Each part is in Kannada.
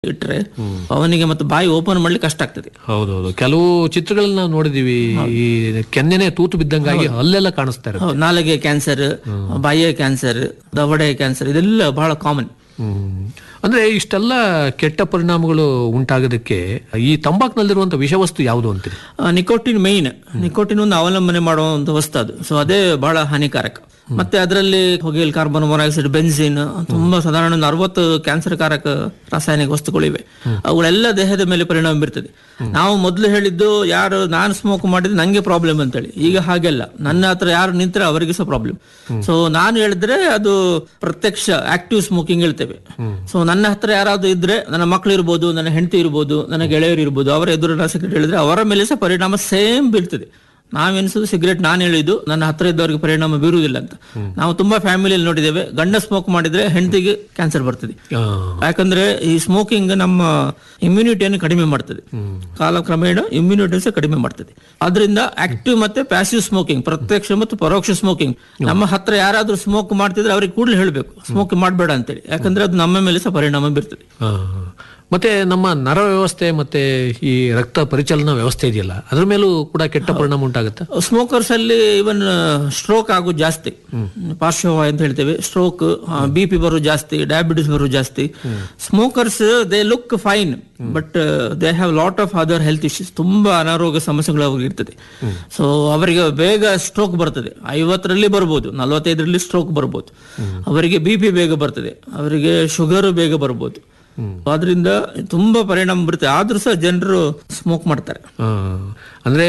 ಇಟ್ರೆ ಅವನಿಗೆ ಮತ್ತೆ ಬಾಯಿ ಓಪನ್ ಮಾಡ್ಲಿಕ್ಕೆ ಕಷ್ಟ ಆಗ್ತದೆ ಹೌದೌದು ಕೆಲವು ಚಿತ್ರಗಳನ್ನ ನಾವು ನೋಡಿದೀವಿ ಈ ಕೆನ್ನೆನೆ ತೂತು ಬಿದ್ದಂಗಾಗಿ ಅಲ್ಲೆಲ್ಲ ಕಾಣಿಸ್ತಾ ಇರುತ್ತೆ ಹೌದು, ನಾಲಿಗೆ ಕ್ಯಾನ್ಸರ್ ಬಾಯಿಯ ಕ್ಯಾನ್ಸರ್ ದವಡೆ ಕ್ಯಾನ್ಸರ್ ಇದೆಲ್ಲ ಬಹಳ ಕಾಮನ್ ಹ್ಮ್. ಅಂದ್ರೆ ಇಷ್ಟೆಲ್ಲ ಕೆಟ್ಟ ಪರಿಣಾಮಗಳು ಉಂಟಾಗೋದಕ್ಕೆ ಈ ತಂಬಾಕ್ನಲ್ಲಿರುವಂತ ವಿಷವಸ್ತು ಯಾವುದು ಅಂತೀರಿ ನಿಕೋಟಿನ್ ಮೇಯ್ನ್ ನಿಕೋಟಿನ್ ಒಂದು ಅವಲಂಬನೆ ಮಾಡುವಂತ ವಸ್ತು ಅದು ಸೊ ಅದೇ ಬಹಳ ಹಾನಿಕಾರಕ ಮತ್ತೆ ಅದರಲ್ಲಿ ಹೊಗೆಲ್ ಕಾರ್ಬನ್ ಮೊನಾಕ್ಸೈಡ್ ಬೆನ್ಸಿನ್ ತುಂಬಾ ಸಾಧಾರಣ ಒಂದು ಅರವತ್ತು ಕ್ಯಾನ್ಸರ್ ಕಾರಕ ರಾಸಾಯನಿಕ ವಸ್ತುಗಳಿವೆ ಅವುಗಳೆಲ್ಲ ದೇಹದ ಮೇಲೆ ಪರಿಣಾಮ ಬೀರ್ತದೆ ನಾವು ಮೊದಲು ಹೇಳಿದ್ದು ಯಾರು ನಾನು ಸ್ಮೋಕ್ ಮಾಡಿದ್ರೆ ನಂಗೆ ಪ್ರಾಬ್ಲಮ್ ಅಂತೇಳಿ ಈಗ ಹಾಗೆಲ್ಲ ನನ್ನ ಹತ್ರ ಯಾರು ನಿಂತರೆ ಅವರಿಗೆ ಸಹ ಪ್ರಾಬ್ಲಮ್ ಸೊ ನಾನು ಹೇಳಿದ್ರೆ ಅದು ಪ್ರತ್ಯಕ್ಷ ಆಕ್ಟಿವ್ ಸ್ಮೋಕಿಂಗ್ ಹೇಳ್ತೇವೆ ಸೊ ನನ್ನ ಹತ್ರ ಯಾರಾದ್ರೂ ಇದ್ರೆ ನನ್ನ ಮಕ್ಕಳು ಇರ್ಬೋದು ನನ್ನ ಹೆಂಡತಿ ಇರ್ಬೋದು ನನ್ನ ಗೆಳೆಯರು ಇರ್ಬೋದು ಅವರ ಎದುರು ಸಿಗರೇಟ್ ಹೇಳಿದ್ರೆ ಅವರ ಮೇಲೆ ಸಹ ಪರಿಣಾಮ ಸೇಮ್ ಬೀಳ್ತದೆ ನಾವೆನಿಸೋದು ಸಿಗರೇಟ್ ನಾನು ಹೇಳಿದ್ದು ನನ್ನ ಹತ್ರ ಇದ್ದವರಿಗೆ ಪರಿಣಾಮ ಬೀರುವುದಿಲ್ಲ ಅಂತ ನಾವು ತುಂಬಾ ಫ್ಯಾಮಿಲಿಯಲ್ಲಿ ನೋಡಿದ್ದೇವೆ ಗಂಡ ಸ್ಮೋಕ್ ಮಾಡಿದ್ರೆ ಹೆಂಡತಿಗೆ ಕ್ಯಾನ್ಸರ್ ಬರ್ತದೆ ಆ, ಯಾಕಂದ್ರೆ ಈ ಸ್ಮೋಕಿಂಗ್ ನಮ್ಮ ಇಮ್ಯುನಿಟಿಯನ್ನು ಕಡಿಮೆ ಮಾಡ್ತದೆ ಕಾಲಕ್ರಮೇಣ ಇಮ್ಯುನಿಟಿ ಸಹ ಕಡಿಮೆ ಮಾಡ್ತದೆ ಅದರಿಂದ ಆಕ್ಟಿವ್ ಮತ್ತೆ ಪ್ಯಾಸಿವ್ ಸ್ಮೋಕಿಂಗ್ ಪ್ರತ್ಯಕ್ಷ ಮತ್ತು ಪರೋಕ್ಷ ಸ್ಮೋಕಿಂಗ್ ನಮ್ಮ ಹತ್ರ ಯಾರಾದ್ರೂ ಸ್ಮೋಕ್ ಮಾಡ್ತಿದ್ರೆ ಅವ್ರಿಗೆ ಕೂಡಲೇ ಹೇಳಬೇಕು ಸ್ಮೋಕ್ ಮಾಡಬೇಡ ಅಂತೇಳಿ ಯಾಕಂದ್ರೆ ಅದು ನಮ್ಮ ಮೇಲೆ ಸಹ ಪರಿಣಾಮ ಬೀರ್ತದೆ ಆ. ಮತ್ತೆ ನಮ್ಮ ನರ ವ್ಯವಸ್ಥೆ ಮತ್ತೆ ಈ ರಕ್ತ ಪರಿಚಲನಾ ವ್ಯವಸ್ಥೆ ಇದೆಯಲ್ಲ ಅದ್ರ ಮೇಲೂ ಕೂಡ ಕೆಟ್ಟ ಪರಿಣಾಮ ಉಂಟಾಗುತ್ತೆ ಸ್ಮೋಕರ್ಸ್ ಅಲ್ಲಿ ಇವನ್ ಸ್ಟ್ರೋಕ್ ಆಗೋದು ಜಾಸ್ತಿ ಪಾರ್ಶ್ವವಾಯು ಅಂತ ಹೇಳ್ತೇವೆ ಸ್ಟ್ರೋಕ್ ಬಿ ಪಿ ಬರೋದು ಜಾಸ್ತಿ ಡಯಾಬಿಟಿಸ್ ಬರೋದು ಜಾಸ್ತಿ smokers they look fine but they have lot of other health issues ತುಂಬಾ ಅನಾರೋಗ್ಯ ಸಮಸ್ಯೆಗಳು ಅವ್ರಿಗೆ ಇರ್ತದೆ ಸೊ ಅವರಿಗೆ ಬೇಗ ಸ್ಟ್ರೋಕ್ ಬರ್ತದೆ ಐವತ್ತರಲ್ಲಿ ಬರ್ಬೋದು ನಲವತ್ತೈದರಲ್ಲಿ ಸ್ಟ್ರೋಕ್ ಬರ್ಬೋದು ಅವರಿಗೆ ಬಿ ಪಿ ಬೇಗ ಬರ್ತದೆ ಅವರಿಗೆ ಶುಗರ್ ಬೇಗ ಬರ್ಬೋದು ಆದ್ರಿಂದ ತುಂಬಾ ಪರಿಣಾಮ ಬರುತ್ತೆ ಆದ್ರೂ ಸಹ ಜನರು ಸ್ಮೋಕ್ ಮಾಡ್ತಾರೆ ಆ, ಅಂದ್ರೆ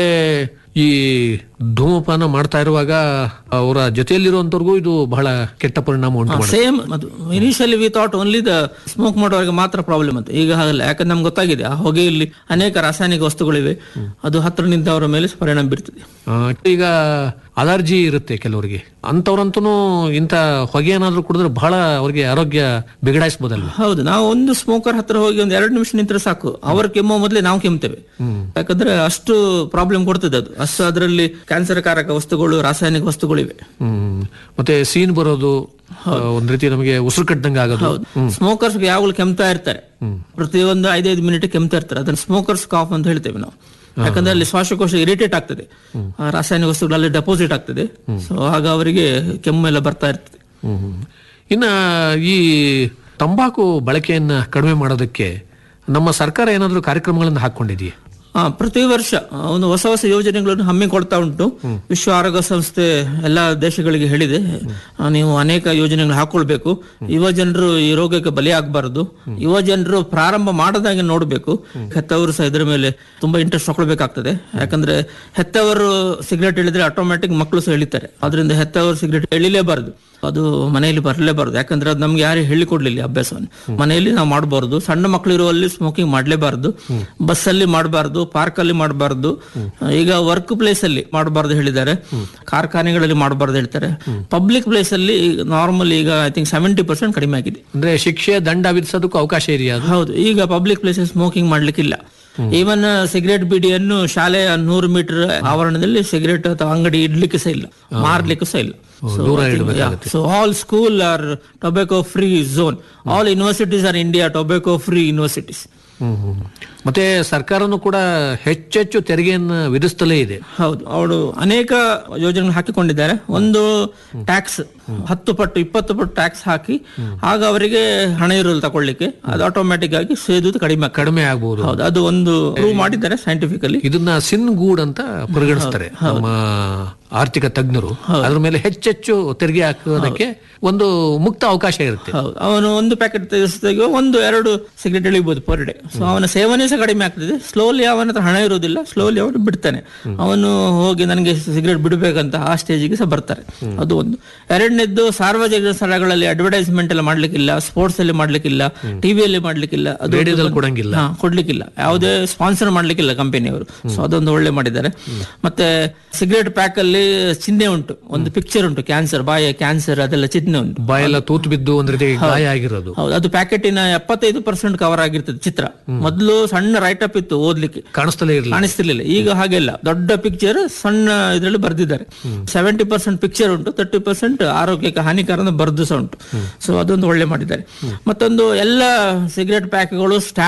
ಈ ಧೂಮಪಾನ ಮಾಡ್ತಾ ಇರುವಾಗ ಅವರ ಜೊತೆಯಲ್ಲಿರುವಂತವ್ರಿಗೂ ಇದು ಬಹಳ ಕೆಟ್ಟ ಪರಿಣಾಮ ಉಂಟು ಮಾಡುತ್ತೆ ಸೇಮ್ ಅದು initially we thought only the smoke ಮಾಡೋರಿಗೆ ಮಾತ್ರ ಪ್ರಾಬ್ಲಮ್ ಅಂತ ಈಗ ಹಾಗಲ್ಲ ಯಾಕಂದ್ರೆ ನಮ್ಗೆ ಗೊತ್ತಾಗಿದೆ ಆ ಹೊಗೆಯಲ್ಲಿ ಅನೇಕ ರಾಸಾಯನಿಕ ವಸ್ತುಗಳಿವೆ ಅದು ಹತ್ರ ನಿಂತವರ ಮೇಲೆ ಪರಿಣಾಮ ಬೀರ್ತದೆ ಆ, ಈಗ ಅಲರ್ಜಿ ಇರುತ್ತೆ ಕೆಲವರಿಗೆ ಅಂತವ್ರಂತೂ ಇಂಥ ಹೊಗೆ ಏನಾದ್ರೂ ಕುಡಿದ್ರೆ ಬಹಳ ಅವ್ರಿಗೆ ಆರೋಗ್ಯ ಬಿಗಡಾಯಿಸ್ಬೋದಲ್ವ ಹೌದು ನಾವು ಒಂದು ಸ್ಮೋಕರ್ ಹತ್ರ ಹೋಗಿ ಒಂದು ಎರಡು ನಿಮಿಷ ನಿಂತರೆ ಸಾಕು ಅವ್ರ ಕೆಮ್ಮೋ ಮೊದಲೇ ನಾವು ಕೆಮ್ತೇವೆ ಯಾಕಂದ್ರೆ ಅಷ್ಟು ಪ್ರಾಬ್ಲಮ್ ಕೊಡ್ತದೆ ಅದು ಅಷ್ಟು ಅದರಲ್ಲಿ ಕ್ಯಾನ್ಸರ್ ಕಾರಕ ವಸ್ತುಗಳು ರಾಸಾಯನಿಕ ವಸ್ತುಗಳಿವೆ ಹ್ಮ್ ಮತ್ತೆ ಸೀನ್ ಬರೋದು ಆ, ಒಂದ್ ರೀತಿ ನಮಗೆ ಉಸಿರು ಕಟ್ಟದಂಗೆ ಆಗೋದು ಸ್ಮೋಕರ್ಸ್ ಯಾವಾಗಲೂ ಕೆಮ್ತಾ ಇರ್ತಾರೆ ಪ್ರತಿಯೊಂದು ಐದೈದು ಮಿನಿಟ್ ಕೆಮ್ತಾ ಇರ್ತಾರೆ ಅದನ್ನ ಸ್ಮೋಕರ್ಸ್ ಕಾಫ್ ಅಂತ ಹೇಳ್ತೇವೆ ನಾವು ಯಾಕಂದ್ರೆ ಅಲ್ಲಿ ಶ್ವಾಸಕೋಶ ಇರಿಟೇಟ್ ಆಗ್ತದೆ ಆ ರಾಸಾಯನಿಕ ವಸ್ತುಗಳಲ್ಲಿ ಡೆಪಾಸಿಟ್ ಆಗ್ತದೆ ಸೊ ಆಗ ಅವರಿಗೆ ಕೆಮ್ಮು ಎಲ್ಲ ಬರ್ತಾ ಇರ್ತದೆ ಹ್ಮ್, ಹ್ಮ್. ಇನ್ನ ಈ ತಂಬಾಕು ಬಳಕೆಯನ್ನ ಕಡಿಮೆ ಮಾಡೋದಕ್ಕೆ ನಮ್ಮ ಸರ್ಕಾರ ಏನಾದ್ರೂ ಕಾರ್ಯಕ್ರಮಗಳನ್ನು ಹಾಕೊಂಡಿದೆಯೇ ಆ, ಪ್ರತಿ ವರ್ಷ ಆ, ಒಂದು ಹೊಸ ಹೊಸ ಯೋಜನೆಗಳನ್ನು ಹಮ್ಮಿಕೊಳ್ತಾ ಉಂಟು ವಿಶ್ವ ಆರೋಗ್ಯ ಸಂಸ್ಥೆ ಎಲ್ಲ ದೇಶಗಳಿಗೆ ಹೇಳಿದೆ ಆ, ನೀವು ಅನೇಕ ಯೋಜನೆಗಳು ಹಾಕೊಳ್ಬೇಕು ಯುವ ಜನರು ಈ ರೋಗಕ್ಕೆ ಬಲಿಯಾಗಬಾರದು ಯುವ ಜನರು ಪ್ರಾರಂಭ ಮಾಡದಾಗೆ ನೋಡಬೇಕು ಹೆತ್ತವರು ಸಹ ಇದರ ಮೇಲೆ ತುಂಬಾ ಇಂಟ್ರೆಸ್ಟ್ ತಗೊಳ್ಬೇಕಾಗ್ತದೆ ಯಾಕಂದ್ರೆ ಹೆತ್ತವರು ಸಿಗರೇಟ್ ಹೇಳಿದ್ರೆ ಆಟೋಮ್ಯಾಟಿಕ್ ಮಕ್ಕಳು ಸಹ ಎಳಿತಾರೆ ಅದರಿಂದ ಹೆತ್ತವರು ಸಿಗರೇಟ್ ಎಳಿಲೇಬಾರದು ಅದು ಮನೆಯಲ್ಲಿ ಬರಲೇಬಾರದು ಯಾಕಂದ್ರೆ ಅದು ನಮ್ಗೆ ಯಾರು ಹೇಳಿಕೊಡ್ಲಿಲ್ಲ ಈ ಅಭ್ಯಾಸವನ್ನು ಮನೆಯಲ್ಲಿ ನಾವು ಮಾಡಬಾರದು ಸಣ್ಣ ಮಕ್ಕಳು ಇರುವಲ್ಲಿ ಸ್ಮೋಕಿಂಗ್ ಮಾಡಲೇಬಾರದು ಬಸ್ ಅಲ್ಲಿ ಮಾಡಬಾರದು ಪಾರ್ಕ್ ಅಲ್ಲಿ ಮಾಡಬಾರದು ಈಗ ವರ್ಕ್ ಪ್ಲೇಸ್ ಅಲ್ಲಿ ಮಾಡಬಾರದು ಹೇಳಿದ್ದಾರೆ ಕಾರ್ಖಾನೆಗಳಲ್ಲಿ ಮಾಡಬಾರದು ಹೇಳ್ತಾರೆ ಪಬ್ಲಿಕ್ ಪ್ಲೇಸ್ ಅಲ್ಲಿ ನಾರ್ಮಲ್ ಈಗ ಐ ಥಿಂಕ್ ಸೆವೆಂಟಿ ಪರ್ಸೆಂಟ್ ಕಡಿಮೆ ಆಗಿದೆ ಅಂದ್ರೆ ಶಿಕ್ಷೆ ದಂಡ ವಿಧಿಸೋದಕ್ಕೂ ಅವಕಾಶ ಇದೆಯಾ ಅದು ಹೌದು ಈಗ ಪಬ್ಲಿಕ್ ಪ್ಲೇಸ್ ಸ್ಮೋಕಿಂಗ್ ಮಾಡ್ಲಿಕ್ಕಿಲ್ಲ ಈವನ್ ಸಿಗರೇಟ್ ಬಿಡಿಯನ್ನು ಶಾಲೆಯ ನೂರು ಮೀಟರ್ ಆವರಣದಲ್ಲಿ ಸಿಗರೇಟ್ ಅಥವಾ ಅಂಗಡಿ ಇಡ್ಲಿಕ್ಕೆ ಸಹ ಇಲ್ಲ ಮಾರ್ಲಿಕ್ಕೂ ಸಹ ಇಲ್ಲ so all school are tobacco free zone all universities are India tobacco free universities hmm, hmm. ಮತ್ತೆ ಸರ್ಕಾರನು ಕೂಡ ಹೆಚ್ಚೆಚ್ಚು ತೆರಿಗೆಯನ್ನ ವಿಧಿಸ್ತಲೇ ಇದೆ ಹೌದು ಅವರು ಅನೇಕ ಯೋಜನೆಗಳು ಹಾಕಿಕೊಂಡಿದ್ದಾರೆ ಒಂದು ಟ್ಯಾಕ್ಸ್ ಹತ್ತು ಪಟ್ಟು ಇಪ್ಪತ್ತು ಪಟ್ಟು ಟ್ಯಾಕ್ಸ್ ಹಾಕಿ ಆಗ ಅವರಿಗೆ ಹಣ ಇರೋದು ತಗೊಳ್ಳಿಕ್ಕೆ ಅದು ಆಟೋಮ್ಯಾಟಿಕ್ ಆಗಿ ಸೇದುದು ಕಡಿಮೆ ಆಗ್ತದೆ. ಕಡಿಮೆ ಆಗ್ಬಹುದು ಹೌದು ಅದು ಒಂದು ಪ್ರೂವ್ ಮಾಡಿದ್ದಾರೆ ಸೈಂಟಿಫಿಕಲಿ ಇದನ್ನ ಸಿನ್ ಗೂಡ್ ಅಂತ ಪರಿಗಣಿಸ್ತಾರೆ ನಮ್ಮ ಆರ್ಥಿಕ ತಜ್ಞರು ಅದ್ರ ಮೇಲೆ ಹೆಚ್ಚೆಚ್ಚು ತೆರಿಗೆ ಹಾಕೋದಕ್ಕೆ ಒಂದು ಮುಕ್ತ ಅವಕಾಶ ಇರುತ್ತೆ ಹೌದು ಅವನು ಒಂದು ಪ್ಯಾಕೆಟ್ ತೆಗೆಸಿದಾಗ ಒಂದು ಎರಡು ಸಿಗರೇಟ್ ಎಳಿಬಹುದು ಪರ್ ಡೇ ಸೊ ಅವನ ಸೇವನೆ ಸಹ ಕಡಿಮೆ ಆಗ್ತದೆ ಸ್ಲೋಲಿ ಅವನ ಹತ್ರ ಹಣ ಇರುವುದಿಲ್ಲ ಸ್ಲೋಲಿ ಅವನು ಬಿಡ್ತಾನೆ ಅವನು ಹೋಗಿ ನನಗೆ ಸಿಗರೇಟ್ ಬಿಡಬೇಕಂತ ಆ ಸ್ಟೇಜಿಗೆ ಸಹ ಬರ್ತಾರೆ ಅದು ಒಂದು ಎರಡನೇದ್ದು ಸಾರ್ವಜನಿಕ ಸ್ಥಳಗಳಲ್ಲಿ ಅಡ್ವರ್ಟೈಸ್ಮೆಂಟ್ ಎಲ್ಲ ಮಾಡ್ಲಿಕ್ಕಿಲ್ಲ ಸ್ಪೋರ್ಟ್ಸ್ ಅಲ್ಲಿ ಮಾಡ್ಲಿಕ್ಕಿಲ್ಲ ಟಿವಿಯಲ್ಲಿ ಮಾಡ್ಲಿಕ್ಕಿಲ್ಲ ಅದು ರೇಡಿಯೋದಲ್ಲಿ ಕೊಡಂಗಿಲ್ಲ ಹಾ, ಕೊಡ್ಲಿಕ್ಕಿಲ್ಲ ಯಾವುದೇ ಸ್ಪಾನ್ಸರ್ ಮಾಡ್ಲಿಕ್ಕಿಲ್ಲ ಕಂಪನಿಯವರು ಸೊ ಅದೊಂದು ಒಳ್ಳೆ ಮಾಡಿದ್ದಾರೆ ಮತ್ತೆ ಸಿಗರೇಟ್ ಪ್ಯಾಕ್ ಅಲ್ಲಿ ಚಿಹ್ನೆ ಉಂಟು ಒಂದು ಪಿಕ್ಚರ್ ಉಂಟು ಕ್ಯಾನ್ಸರ್ ಬಾಯ ಕ್ಯಾನ್ಸರ್ ಅದೆಲ್ಲ ಚಿಹ್ನೆ ಉಂಟು ಬಾಯೆಲ್ಲ ತೂತು ಬಿದ್ದು ಒಂದ್ ರೀತಿ ಗಾಯ ಆಗಿರೋದು ಹೌದು ಅದು ಪ್ಯಾಕೆಟಿನ ಎಪ್ಪತ್ತೈದು ಪರ್ಸೆಂಟ್ ಕವರ್ ಆಗಿರ್ತದೆ ಚಿತ್ರ ಮೊದಲು ಸಣ್ಣ ರೈಟ್ ಅಪ್ ಇತ್ತು ಓದ್ಲಿಕ್ಕೆ ಕಾಣಿಸ್ತಲೇ ಇರಲಿಲ್ಲ ಕಾಣಿಸ್ತಿರ್ಲಿಲ್ಲ ಈಗ ಹಾಗೆಲ್ಲ ದೊಡ್ಡ ಪಿಕ್ಚರ್ ಸಣ್ಣ ಇದರಲ್ಲಿ ಬರ್ದಿದ್ದಾರೆ ಸೆವೆಂಟಿ ಪರ್ಸೆಂಟ್ ಪಿಕ್ಚರ್ ಉಂಟು ತರ್ಟಿ ಪರ್ಸೆಂಟ್ ಆರೋಗ್ಯಕ್ಕೆ ಹಾನಿಕರ ಅಂತ ಬರ್ದು ಸಹ ಉಂಟು ಸೊ ಅದೊಂದು ಒಳ್ಳೆ ಮಾಡಿದ್ದಾರೆ ಮತ್ತೊಂದು ಎಲ್ಲ ಸಿಗರೇಟ್ ಪ್ಯಾಕ್ಗಳು